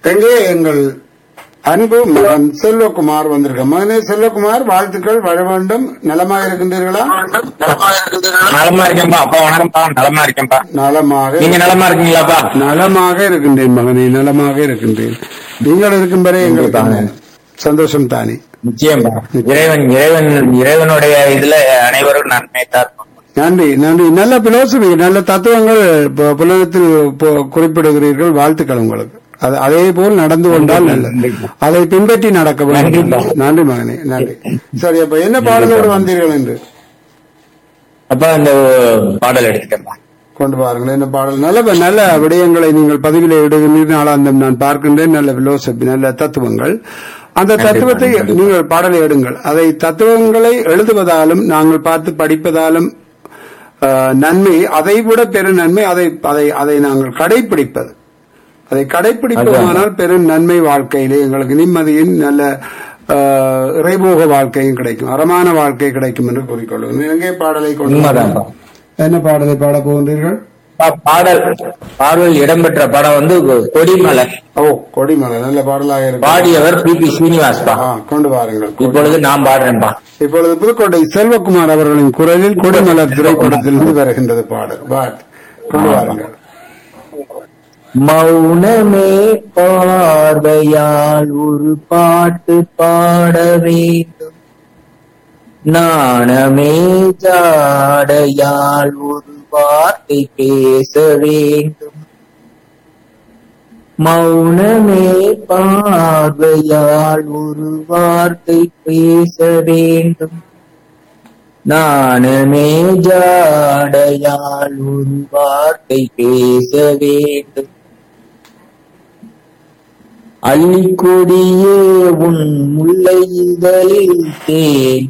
எங்கே எங்கள் அன்பு மகன் செல்வகுமார் வந்திருக்க மகனே செல்வகுமார் வாழ்த்துக்கள் வர வேண்டும் நலமாக இருக்கின்றீர்களா நலமா இருக்கேன்பா அப்பா வணக்கம்ப்பா நலமா இருக்கேன்பா நலமாக நீங்க நலமா இருக்கீங்களாப்பா நலமாக இருக்கின்றேன் மகனே நலமாக இருக்கின்றேன் நீங்கள் இருக்கும் வரை எங்களுக்கு சந்தோஷம் தானே நிச்சயம்பா இறைவன் இறைவன் இறைவனுடைய இதுல அனைவரும் நன்மை தான் நன்றி நன்றி நல்ல பிலோசபி நல்ல தத்துவங்கள் பு- புலனத்தில் பு- குறிப்பிடுகிறீர்கள் வாழ்த்துக்கள் உங்களுக்கு அது அதே போல் நடந்து கொண்டால் நல்லது அதை பின்பற்றி நடக்க வேண்டும் நன்றி. நன்றி மகனே நன்றி சரி அப்ப என்ன பாடலோடு வந்தீர்கள் என்று அப்பா இந்த பாடல் எடுத்துட்டேன்பா கொண்டு பாருங்கள் என்ன பாடல் நல்ல நல்ல விடயங்களை நீங்கள் பதிவிலே இடுகிறீர்கள் நாளாந்தம் நான் பார்க்கின்றேன் நல்ல பிலோசபி நல்ல தத்துவங்கள் அந்த தத்துவத்தை நீங்கள் பாடலை எடுங்கள் அதை தத்துவங்களை எழுதுவதாலும் நாங்கள் பார்த்து படிப்பதாலும் ஆஹ், நன்மை அதை விட பெரும் நன்மை அதை அதை அதை நாங்கள் கடைபிடிப்பது அதை கடைபிடிப்போமானால் பெரும் நன்மை வாழ்க்கையிலே எங்களுக்கு நிம்மதியின் நல்ல ஆஹ், இறைபோக வாழ்க்கையும் கிடைக்கும் அறமான வாழ்க்கை கிடைக்கும் என்று கூறிக்கொள்ளுங்கள் எங்கே பாடலை கொண்டு உண்மைதான்ப்பா. என்ன பாடலை பாட போகின்றீர்கள் அப்பா, பாடல் பாடல் இடம்பெற்ற படம் வந்து கொடிமலை ஓ கொடிமலை நல்ல பாடலாக இருக்கு பாடியவர் பி பி ஸ்ரீனிவாஸ்பா ஆ, கொண்டு வாருங்கள் இப்பொழுது நான் பாடுறேன்பா இப்பொழுது புதுக்கோட்டை செல்வகுமார் அவர்களின் குரலில் கொடிமலர் திரைப்படத்திலிருந்து வருகின்றது பாடல் பாட் கொண்டு வாருங்கள் மௌனமே பார்வையால் ஒரு பாட்டு பாட வேண்டும் நாணமே ஜாடையால் ஒரு வார்த்தை பேச வேண்டும் மௌனமே பார்வையால் ஒரு வார்த்தை பேச வேண்டும் நாணமே ஜாடையால் ஒரு வார்த்தை பேச வேண்டும் அள்ளிக்கொடியே உன் முல்லை இதழில் தேன்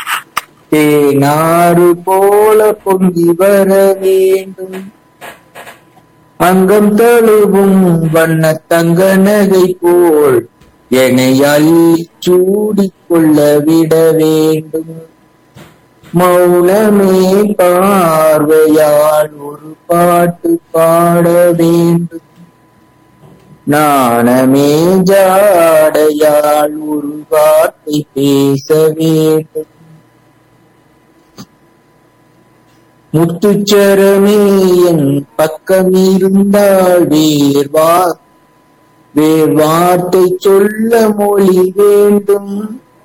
தேனாறு போல பொங்கி வர வேண்டும் அங்கம் தழுவும் வண்ண தங்க நகை போல் என்னை அள்ளி சூடிக்கொள்ள விட வேண்டும் மௌனமே பார்வையால் ஒரு பாட்டு பாட வேண்டும் நாணமே ஜாடையால் ஒரு வார்த்தை பேச வேண்டும் முத்துச்சரமே என் பக்கம் இருந்தால் வேர்வா வேர் வார்த்தை சொல்ல மொழி வேண்டும்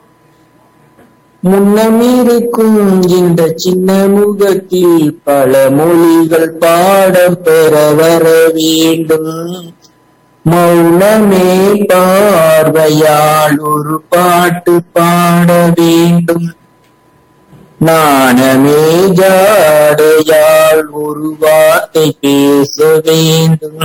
முன்னமிருக்கும் இந்த சின்ன முகத்தில் பல மொழிகள் பாடம் பெற வர வேண்டும் மௌனமே பார்வையால் ஒரு பாட்டு பாட வேண்டும் நாணமே ஜாடையால் ஒரு வார்த்தை பேச வேண்டும்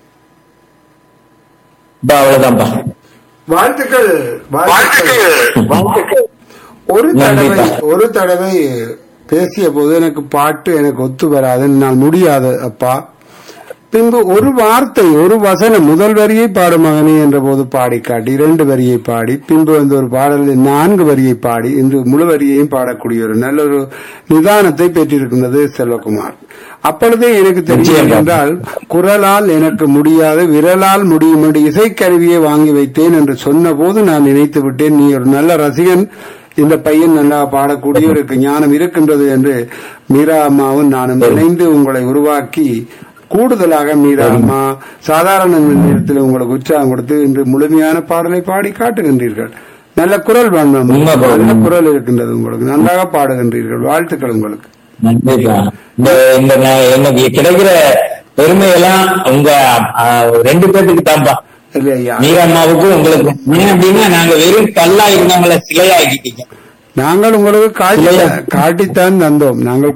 பா, அவ்வளவுதான்பா வாழ்த்துக்கள் வாழ்த்துக்கள் ஒரு தடவை நன்றிப்பா. ஒரு தடவை பேசிய போது எனக்கு பாட்டு எனக்கு ஒத்து வராது நான் முடியாது அப்பா பின்பு ஒரு வார்த்தை ஒரு வசனம் முதல் வரியை பாடும் மகனே என்ற போது பாடி காட்டி இரண்டு வரியை பாடி பின்பு வந்து ஒரு பாடலில் நான்கு வரியை பாடி இன்று முழு வரியையும் பாடக்கூடிய ஒரு நல்ல ஒரு நிதானத்தை பெற்றிருக்கின்றது செல்வகுமார் அப்பொழுதே எனக்கு தெரியும் நிச்சயமா. என்றால் குரலால் எனக்கு முடியாது விரலால் முடியும் என்று இசைக்கருவியை வாங்கி வைத்தேன் என்று சொன்ன போது நான் நினைத்து விட்டேன் நீ ஒரு நல்ல ரசிகன் இந்த பையன் நல்லா பாடக்கூடியவருக்கு ஞானம் இருக்கின்றது என்று மீரா அம்மாவும் நானும் இணைந்து உங்களை உருவாக்கி கூடுதலாக மீரா அம்மா சாதாரண நேரத்தில் உங்களுக்கு உற்சாகம் கொடுத்து இன்று முழுமையான பாடலை பாடி காட்டுகின்றீர்கள் நல்ல குரல் வேணும் உண்மை பாரு. நல்ல குரல் இருக்கின்றது உங்களுக்கு நன்றாக பாடுகின்றீர்கள் வாழ்த்துக்கள் உங்களுக்கு நன்றிப்பா இந்த இந்த ந- எனக்கு கிடைக்கிற பெருமையெல்லாம் உங்க ஆ, ரெண்டு பேர்த்துக்கு தான்ப்பா இல்லையா மீரம்மாவுக்கும் உங்களுக்கு ஏன் அப்படின்னா நாங்க வெறும் கல்லா இருந்தவங்கள சிலையா ஆக்கிட்டீங்க நாங்கள் உங்களுக்கு காட்டி காட்டித்தான் தந்தோம் நாங்கள்